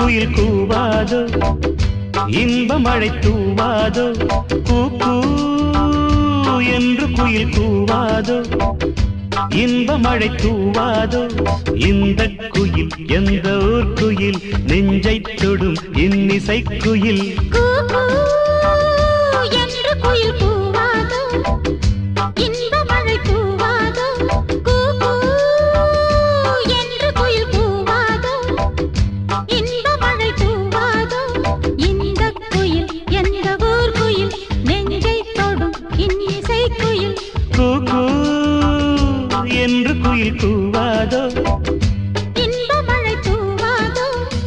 குயில் கூவாதோ இன்ப மழை தூவாதோ கூ கூ என்று குயில் கூவாதோ இன்ப மழை தூவாதோ இந்த குயில் எந்த ஊர் குயில் நெஞ்சை தொடும் இன்னிசை குயில் கூ, கூ என்று குயில் கூவாதோ, இன்ப மழை தூவாதோ. கூ, கூ என்று குயில் கூவாதோ, இன்ப மழை தூவாதோ. இந்தக் குயில் எந்த ஊர் குயில் நெஞ்சை தொடும் இன்னிசை குயில் கூ கூ என்று குயில் கூவாதோ இன்ப மழை தூவாதோ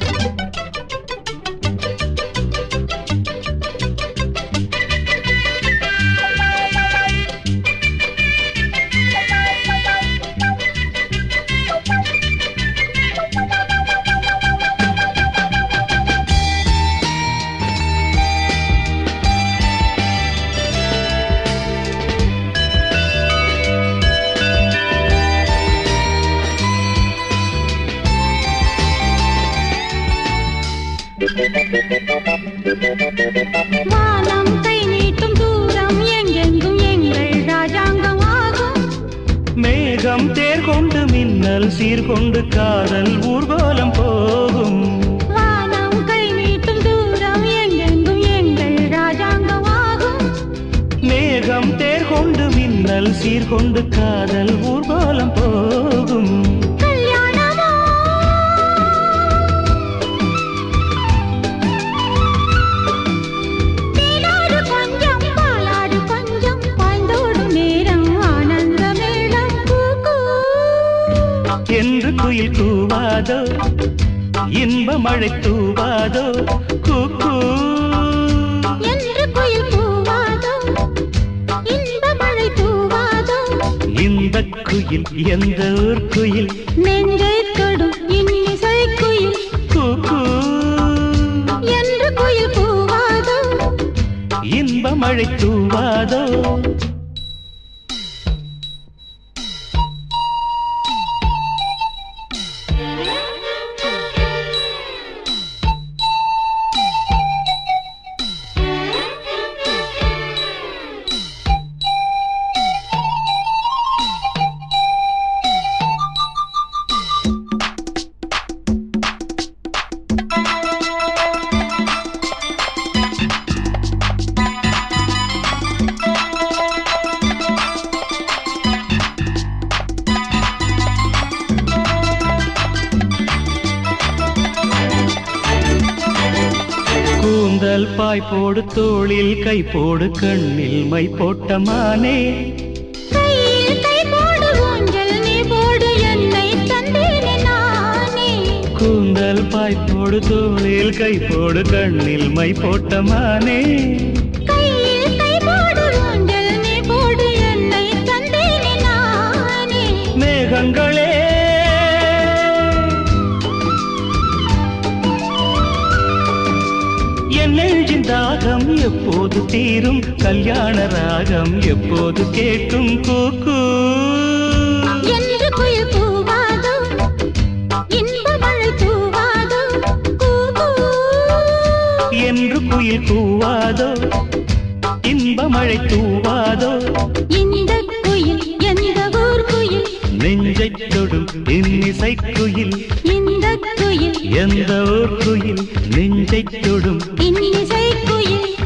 வானம் கை நீட்டும் தூரம் எங்கெங்கும் எங்கள் ராஜாங்கம் ஆகும் மேகம் தேர் கொண்டு மின்னல் சீர்கொண்டு காதல் ஊர்வலம் போகும் வானம் கை நீட்டும் தூரம் எங்கெங்கும் எங்கள் ராஜாங்கம் ஆகும் மேகம் தேர் கொண்டு மின்னல் சீர்கொண்டு காதல் ஊர்வலம் போகும் கல்யாணமோ தேனாடு கொஞ்சம் பாலாடு கொஞ்சம் பாய்ந்தோடும் நேரம் ஆனந்த மேளம் கூ, கூ. என்று குயில் கூவாதோ இன்ப மழை தூவாதோ கூ கூ என்று குயில் கூவாதோ இன்ப மழை தூவாதோ இந்த குயில் எந்த ஊர் குயில் நெஞ்சை தொடும் இன்னிசை குயில் கூ கூ என்று குயில் கூவாதோ இன்ப மழை தூவாதோ கூந்தல் பாய் போடு தோளில் கை போடு கண்ணில் மை போட்ட மானே கையில் கை போடு ஊஞ்சல் நீ போடு என்னை தந்தேனே நானே கூந்தல் பாய் போடு தோளில் கை போடு கண்ணில் மை போட்ட மானே கையில் கை போடு ஊஞ்சல் நீ போடு என்னை தந்தேனே நானே மேகங்களே என் நெஞ்சின் தாகம் எப்போது தீரும் கல்யாண ராகம் எப்போது கேட்கும் கூக்கு என்று குயில் கூவாதோ இன்ப மழை தூவாதோ கூ, கூ. என்று குயில் கூவாதோ இன்ப மழை தூவாதோ இந்த குயில் எந்த ஊர் குயில் நெஞ்சை தொடும் இன்னிசை குயில் இந்த குயில் எந்த ஊர் குயில் நெஞ்சை தொடும் இன்னிசை குயில்